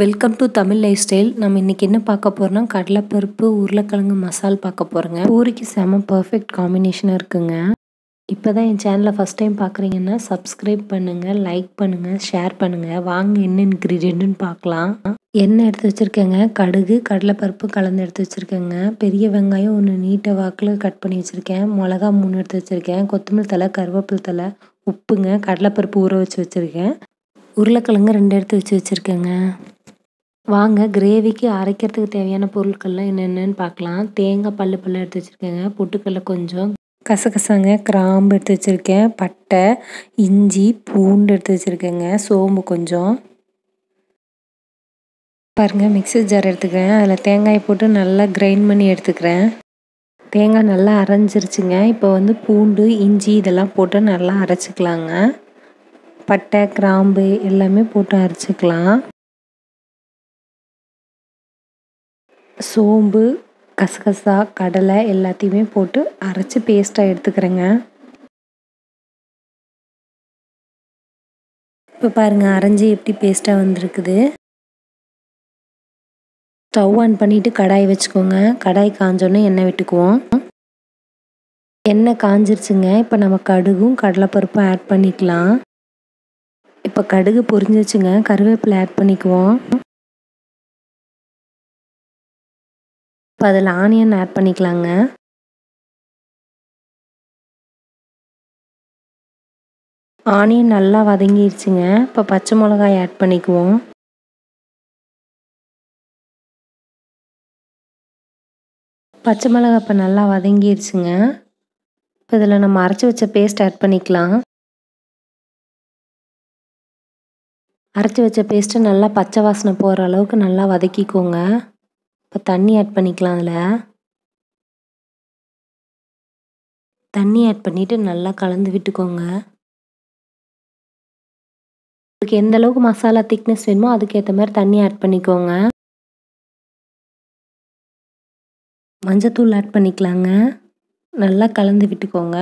welcome to Tamil life style நம்ம இன்றைக்கி என்ன பார்க்க போகிறோம்னா கடலைப்பருப்பு உருளைக்கிழங்கு மசால் பார்க்க போகிறோங்க பூரிக்கு செம பர்ஃபெக்ட் காம்பினேஷனாக இருக்குங்க இப்போ தான் என் சேனலை ஃபஸ்ட் டைம் பார்க்குறீங்கன்னா சப்ஸ்கிரைப் பண்ணுங்கள் லைக் பண்ணுங்கள் ஷேர் பண்ணுங்கள் வாங்க என்ன இன்க்ரீடியண்ட்டுன்னு பார்க்கலாம் எண்ணெய் எடுத்து வச்சுருக்கேங்க கடுகு கடலைப்பருப்பு கலந்து எடுத்து வச்சுருக்கேங்க பெரிய வெங்காயம் ஒன்று நீட்டை வாக்கில் கட் பண்ணி வச்சுருக்கேன் மிளகா மூணு எடுத்து வச்சுருக்கேன் கொத்தமல்லி தலை கருவேப்பிலை தலை உப்புங்க கடலைப்பருப்பு ஊற வச்சு வச்சுருக்கேன் உருளைக்கிழங்கு ரெண்டு எடுத்து வச்சு வச்சுருக்கேங்க வாங்க கிரேவிக்கு அரைக்கிறதுக்கு தேவையான பொருட்கள்லாம் என்னென்னு பார்க்கலாம் தேங்காய் பல்லு பல்ல எடுத்து வச்சுருக்கேங்க பொட்டுக்கடலை கொஞ்சம் கசகசாங்க கிராம்பு எடுத்து வச்சுருக்கேன் பட்டை இஞ்சி பூண்டு எடுத்து வச்சுருக்கேங்க சோம்பு கொஞ்சம் பாருங்கள் மிக்ஸி ஜார் எடுத்துக்கிறேன் அதில் தேங்காய் போட்டு நல்லா கிரைண்ட் பண்ணி எடுத்துக்கிறேன் தேங்காய் நல்லா அரைஞ்சிருச்சுங்க இப்போ வந்து பூண்டு இஞ்சி இதெல்லாம் போட்டு நல்லா அரைச்சிக்கலாங்க பட்டை கிராம்பு எல்லாமே போட்டு அரைச்சிக்கலாம் சோம்பு கசகசா கடலை எல்லாத்தையுமே போட்டு அரைச்சி பேஸ்ட்டாக எடுத்துக்கிறேங்க இப்போ பாருங்கள் அரைஞ்சி எப்படி பேஸ்ட்டாக வந்திருக்குது ஸ்டவ் ஆன் பண்ணிவிட்டு கடாய் வச்சுக்கோங்க கடாய் காஞ்சோன்னே எண்ணெய் விட்டுக்குவோம் எண்ணெய் காஞ்சிருச்சுங்க இப்போ நம்ம கடுகும் கடலைப்பருப்பும் ஆட் பண்ணிக்கலாம் இப்போ கடுகு பொரிஞ்சிச்சுங்க கருவேப்பிலை ஆட் பண்ணிக்குவோம் இப்போ அதில் ஆனியன் ஆட் பண்ணிக்கலாங்க ஆனியன் நல்லா வதங்கிடுச்சுங்க இப்போ பச்சை மிளகாய் ஆட் பண்ணிக்குவோம் பச்சை மிளகாய் இப்போ நல்லா வதங்கிடுச்சுங்க இப்போ இதில் நம்ம அரைச்சி வச்ச பேஸ்ட் ஆட் பண்ணிக்கலாம் அரைச்சி வச்ச பேஸ்ட்டு நல்லா பச்சை வாசனை போகிற அளவுக்கு நல்லா வதக்கிக்கோங்க இப்போ தண்ணி ஆட் பண்ணிக்கலாம் அதில் தண்ணி ஆட் பண்ணிவிட்டு நல்லா கலந்து விட்டுக்கோங்க உங்களுக்கு எந்த அளவுக்கு மசாலா திக்னஸ் வேணுமோ அதுக்கேற்ற மாதிரி தண்ணி ஆட் பண்ணிக்கோங்க மஞ்சத்தூள் ஆட் பண்ணிக்கலாங்க நல்லா கலந்து விட்டுக்கோங்க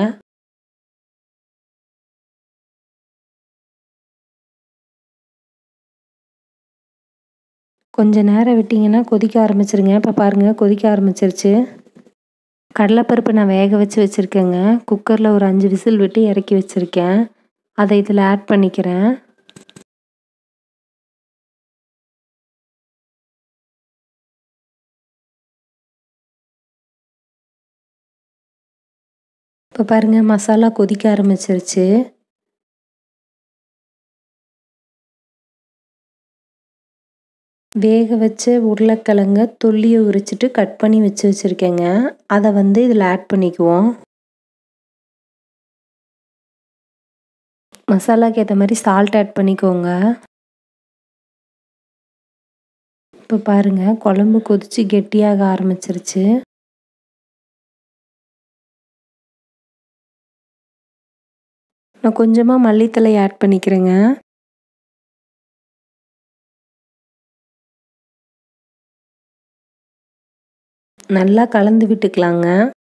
கொஞ்சம் நேரம் விட்டிங்கன்னா கொதிக்க ஆரம்பிச்சிருங்க இப்போ பாருங்கள் கொதிக்க ஆரம்பிச்சிருச்சு கடலைப்பருப்பு நான் வேக வச்சு வச்சுருக்கேங்க குக்கரில் ஒரு அஞ்சு விசில் விட்டு இறக்கி வச்சுருக்கேன் அதை இதில் ஆட் பண்ணிக்கிறேன் இப்போ பாருங்கள் மசாலா கொதிக்க ஆரம்பிச்சிருச்சு வேக வச்ச உருளைக்கிழங்க தொல்லியை உரிச்சிட்டு கட் பண்ணி வச்சு வச்சுருக்கேங்க அதை வந்து இதில் ஆட் பண்ணிக்குவோம் மசாலாக்கு ஏற்ற மாதிரி சால்ட் ஆட் பண்ணிக்கோங்க இப்போ பாருங்கள் குழம்பு கொதித்து கெட்டியாக ஆரம்பிச்சிருச்சு நான் கொஞ்சமாக மல்லித்தலை ஆட் பண்ணிக்கிறேங்க நல்லா கலந்து விட்டுக்கலாங்க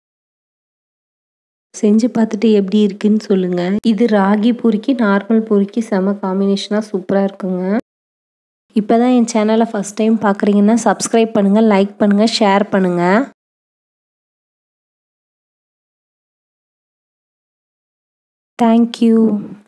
செஞ்சு பார்த்துட்டு எப்படி இருக்குன்னு சொல்லுங்கள் இது ராகி பூரிக்கு நார்மல் பூரிக்கு செம காம்பினேஷனாக சூப்பராக இருக்குங்க இப்போ தான் என் சேனலை ஃபஸ்ட் டைம் பார்க்குறீங்கன்னா சப்ஸ்கிரைப் பண்ணுங்கள் லைக் பண்ணுங்கள் ஷேர் பண்ணுங்கள் தேங்க்யூ